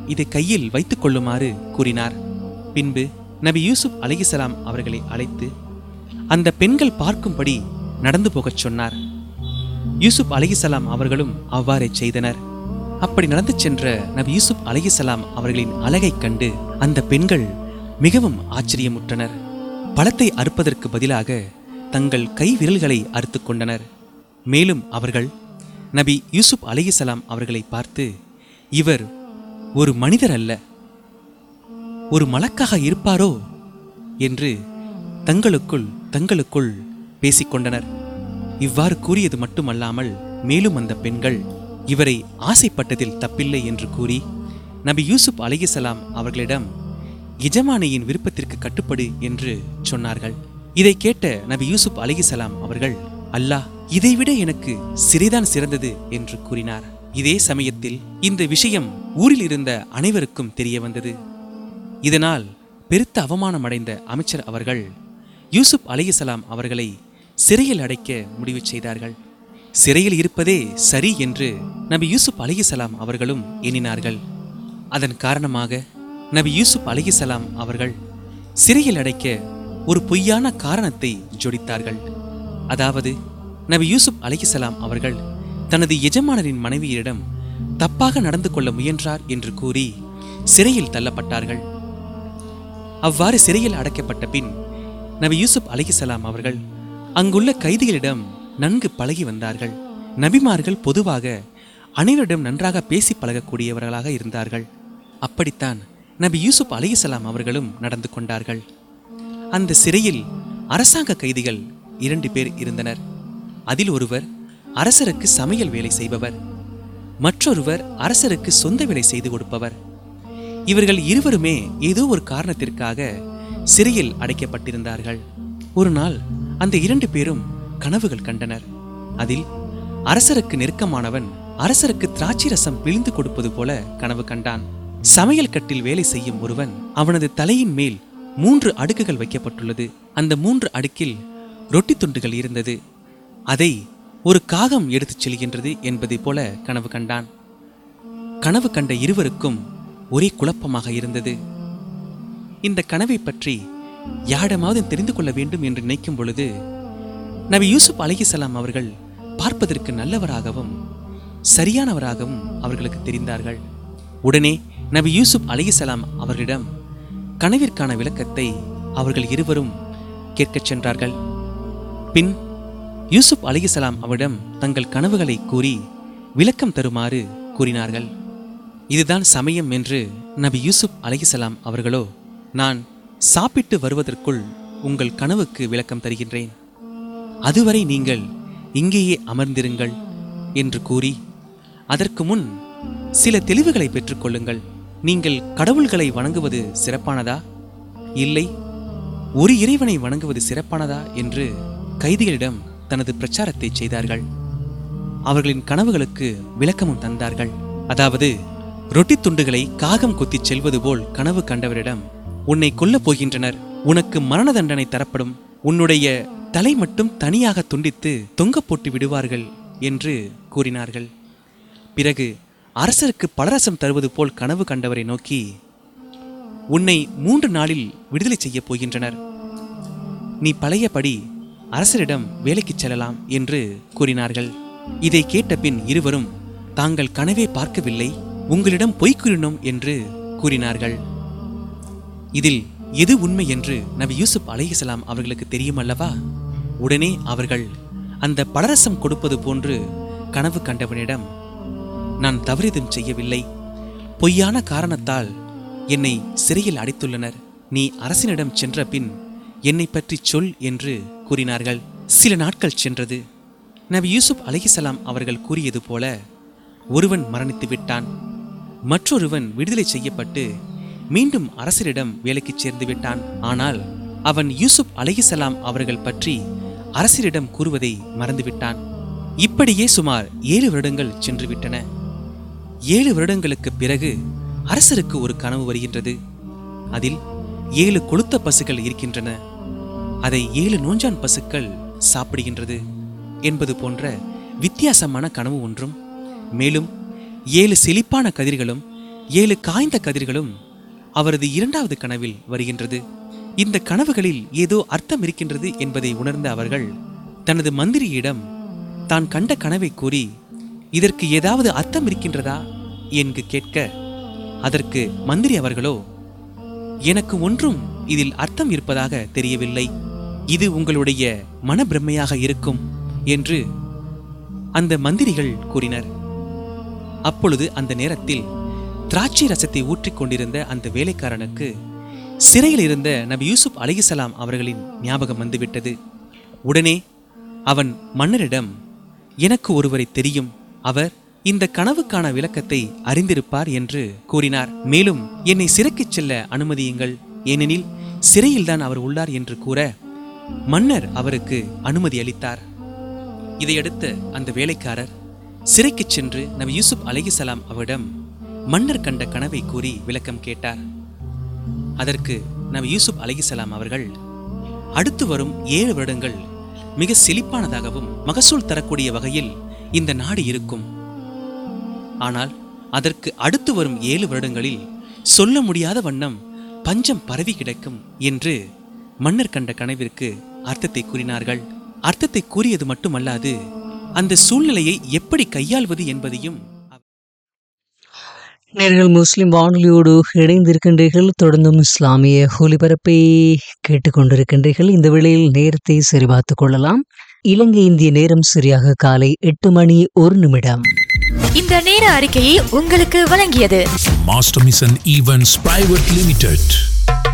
இதை கையில் வைத்துக் கொள்ளுமாறு கூறினார் பின்பு நபி யூசுப் அலைஹிஸ்ஸலாம் அவர்களை அழைத்து அந்த பெண்கள் பார்க்கும்படி நடந்து போகச் சொன்னார் யூசுப் அலைஹிஸ்ஸலாம் அவர்களும் அவ்வாறே செய்தனர் அப்படி நடந்து சென்ற நபி யூசுப் அலைஹிஸ்ஸலாம் அவர்களின் அழகைக் கண்டு அந்த பெண்கள் மிகவும் ஆச்சரியமுற்றனர் பழத்தை அறுப்பதற்கு பதிலாக தங்கள் கை விரல்களை அறுத்துக் கொண்டனர் மேலும் அவர்கள் நபி யூசுப் அலைஹிஸ்ஸலாம் அவர்களை பார்த்து இவர் ஒரு மனிதர் அல்ல ஒரு மலக்காக இருப்பாரோ என்று தங்களுக்குள் தங்களுக்குள் பேசிக்கொண்டனர் இவ்வாறு கூறியது மட்டுமல்லாமல் மேலும் அந்த பெண்கள் இவரை ஆசைப்பட்டதில் தப்பில்லை என்று கூறி நபி யூசுப் அலைஹிஸ்ஸலாம் அவர்களிடம் எஜமானியின் விருப்பத்திற்கு கட்டுப்படு என்று சொன்னார்கள் இதை கேட்ட நபி யூசுப் அலைஹிஸ்ஸலாம் அவர்கள் அல்லாஹ் இதைவிட எனக்கு சிறைதான் சிறந்தது என்று கூறினார் இதே சமயத்தில் இந்த விஷயம் ஊரில் இருந்த அனைவருக்கும் தெரிய வந்தது இதனால் பெருத்த அவமானமடைந்த அமைச்சர் அவர்கள் யூசுப் அலைஹிஸ்ஸலாம் அவர்களை சிறையில் அடைக்க முடிவு செய்தார்கள் சிறையில் இருப்பதே சரி என்று நபி யூசுப் அலைஹிஸ்ஸலாம் அவர்களும் எண்ணினார்கள் அதன் காரணமாக நபி யூசுப் அலைஹிஸ்ஸலாம் அவர்கள் சிறையில் அடைக்க ஒரு பொய்யான காரணத்தை ஜோடித்தார்கள் அதாவது நபி யூசுப் அலைஹிஸ்ஸலாம் அவர்கள் தனது எஜமானரின் மனைவியரிடம் தப்பாக நடந்து கொள்ள முயன்றார் என்று கூறி சிறையில் தள்ளப்பட்டார்கள் அவ்வாறு சிறையில் அடைக்கப்பட்ட பின் நபி யூசுப் அலைஹிஸ்ஸலாம் அவர்கள் அங்குள்ள கைதிகளிடம் நன்கு பழகி வந்தார்கள் நபிமார்கள் பொதுவாக அனைவரிடம் நன்றாக பேசி பழகக்கூடியவர்களாக இருந்தார்கள் அப்படித்தான் நபி யூசுப் அலைஹிஸ்ஸலாம் அவர்களும் நடந்து கொண்டார்கள் அந்த சிறையில் அரசாங்க கைதிகள் இரண்டு பேர் இருந்தனர் அதில் ஒருவர் அரசருக்கு சமையல் வேலை செய்பவர் மற்றொருவர் அரசருக்கு சொந்த வேலை செய்து கொடுப்பவர் இவர்கள் இருவருமே ஏதோ ஒரு காரணத்திற்காக சிறையில் அடைக்கப்பட்டிருந்தார்கள் ஒரு நாள் அந்த இரண்டு பேரும் கனவுகள் கண்டனர் அதில் அரசருக்கு நெருக்கமானவன் அரசருக்கு திராட்சை ரசம் பிழிந்து கொடுப்பது போல கனவு கண்டான் சமையல் கட்டில் வேலை செய்யும் ஒருவன் அவனது தலையின் மேல் மூன்று அடுக்குகள் வைக்கப்பட்டுள்ளது அந்த மூன்று அடுக்கில் ரொட்டி துண்டுகள் இருந்தது அதை ஒரு காகம் எடுத்துச் செல்கின்றது என்பதை போல கனவு கண்டான் கனவு கண்ட இருவருக்கும் ஒரே குழப்பமாக இருந்தது இந்த கனவை பற்றி யாரிடமாவது தெரிந்து கொள்ள வேண்டும் என்று நினைக்கும் பொழுது நபி யூசுப் அலைஹிஸ்ஸலாம் அவர்கள் பார்ப்பதற்கு நல்லவராகவும் சரியானவராகவும் அவர்களுக்கு தெரிந்தார்கள் உடனே நபி யூசுப் அலைஹிஸ்ஸலாம் அவர்களிடம் கனவிற்கான விளக்கத்தை அவர்கள் இருவரும் கேட்கச் சென்றார்கள் பின் யூசுப் அலைஹிஸ்ஸலாம் அவரிடம் தங்கள் கனவுகளை கூறி விளக்கம் தருமாறு கூறினார்கள் இதுதான் சமயம் என்று நபி யூசுப் அலைஹிஸ்ஸலாம் அவர்களோ நான் சாப்பிட்டு வருவதற்குள் உங்கள் கனவுக்கு விளக்கம் தருகின்றேன் அதுவரை நீங்கள் இங்கேயே அமர்ந்திருங்கள் என்று கூறி அதற்கு முன் சில தெளிவுகளை பெற்றுக்கொள்ளுங்கள் நீங்கள் கடவுள்களை வணங்குவது சிறப்பானதா இல்லை ஒரு இறைவனை வணங்குவது சிறப்பானதா என்று கைதிகளிடம் தனது பிரச்சாரத்தை செய்தார்கள் அவர்களின் கனவுகளுக்கு விளக்கமும் தந்தார்கள் அதாவது ரொட்டி துண்டுகளை காகம் கொத்திச் செல்வது போல் கனவு கண்டவரிடம் உன்னை கொல்லப் போகின்றனர் உனக்கு மரண தண்டனை தரப்படும் உன்னுடைய தலை மட்டும் தனியாக துண்டித்து தொங்க போட்டு விடுவார்கள் என்று கூறினார்கள் பிறகு அரசருக்கு பலரசம் தருவது போல் கனவு கண்டவரை நோக்கி உன்னை மூன்று நாளில் விடுதலை செய்யப் போகின்றனர் நீ பழையபடி அரசரிடம் வேலைக்குச் செல்லலாம் என்று கூறினார்கள் இதை கேட்ட பின் இருவரும் தாங்கள் கனவே பார்க்கவில்லை உங்களிடம் பொய் கூறினோம் என்று கூறினார்கள் இதில் எது உண்மை என்று நபி யூசுப் அலைஹிஸ்ஸலாம் அவர்களுக்கு தெரியும் அல்லவா உடனே அவர்கள் அந்த பலரசம் கொடுப்பது போன்று கனவு கண்டவனிடம் நான் தவறிதும் செய்யவில்லை பொய்யான காரணத்தால் என்னை சிறையில் அடைத்துள்ளனர் நீ அரசனிடம் சென்ற பின் என்னை பற்றி சொல் என்று கூறினார்கள் சில நாட்கள் சென்றது நபி யூசுப் அலைஹிஸ்ஸலாம் அவர்கள் கூறியது போல ஒருவன் மரணித்து விட்டான் மற்றொருவன் விடுதலை செய்யப்பட்டு மீண்டும் அரசரிடம் வேலைக்குச் சேர்ந்து விட்டான் ஆனால் அவன் யூசுப் அலைஹிஸ்ஸலாம் அவர்கள் பற்றி அரசரிடம் கூறுவதை மறந்துவிட்டான் இப்படியே சுமார் ஏழு வருடங்கள் சென்று விட்டன ஏழு வருடங்களுக்கு பிறகு அரசருக்கு ஒரு கனவு வருகின்றது அதில் ஏழு கொளுத்த பசுக்கள் இருக்கின்றன அதை ஏழு நோஞ்சான் பசுக்கள் சாப்பிடுகின்றது என்பது போன்ற வித்தியாசமான கனவு ஒன்றும் மேலும் ஏழு செழிப்பான கதிர்களும் ஏழு காய்ந்த கதிர்களும் அவரது இரண்டாவது கனவில் வருகின்றது இந்த கனவுகளில் ஏதோ அர்த்தம் இருக்கின்றது என்பதை உணர்ந்த அவர்கள் தனது மந்திரியிடம் தான் கண்ட கனவை கூறி இதற்கு ஏதாவது அர்த்தம் இருக்கின்றதா என்று கேட்க அதற்கு மந்திரி அவர்களோ எனக்கு ஒன்றும் இதில் அர்த்தம் இருப்பதாக தெரியவில்லை இது உங்களுடைய மனப்பிரமையாக இருக்கும் என்று அந்த மந்திரிகள் கூறினர் அப்பொழுது அந்த நேரத்தில் திராட்சை ரசத்தை ஊற்றிக் கொண்டிருந்த அந்த வேலைக்காரனுக்கு சிறையில் இருந்த நபி யூசுப் அலைஹிசலாம் அவர்களின் ஞாபகம் வந்துவிட்டது உடனே அவன் மன்னரிடம் எனக்கு ஒருவரை தெரியும் அவர் இந்த கனவுக்கான விளக்கத்தை அறிந்திருப்பார் என்று கூறினார் மேலும் என்னை சிறைக்குச் செல்ல அனுமதியுங்கள் ஏனெனில் சிறையில்தான் அவர் உள்ளார் என்று கூற மன்னர் அவருக்கு அனுமதி அளித்தார் இதையடுத்து அந்த வேலைக்காரர் சிறைக்குச் சென்று நபி யூசுப் அலைஹிசலாம் அவரிடம் மன்னர் கண்ட கனவை கூறி விளக்கம் கேட்டார் அதற்கு நபி யூசுப் அலைஹிசலாம் அவர்கள் அடுத்து வரும் ஏழு வருடங்கள் மிக செழிப்பானதாகவும் மகசூல் தரக்கூடிய வகையில் இந்த நாடு இருக்கும் ஆனால் அதற்கு அடுத்து வரும் ஏழு வருடங்களில் சொல்ல முடியாத வண்ணம் பஞ்சம் பரவி கிடக்கும் என்று மன்னர் கண்ட கனவிற்கு அர்த்தத்தை கூறினார்கள் அர்த்தத்தை கூறியது மட்டுமல்லாது அந்த சூழ்நிலையை எப்படி கையாள்வது என்பதையும் நேர்கள் முஸ்லிம் வானொலியோடு இணைந்திருக்கின்றீர்கள் தொடர்ந்தும் இஸ்லாமிய ஒலிபரப்பை கேட்டுக்கொண்டிருக்கின்றீர்கள் இந்த வேளையில் நேரத்தை சரிபார்த்துக் கொள்ளலாம் இலங்கை இந்திய நேரம் சரியாக காலை எட்டு மணி ஒரு நிமிடம் இந்த நேர அறிக்கையை உங்களுக்கு வழங்கியது Master Mission Events Private Limited.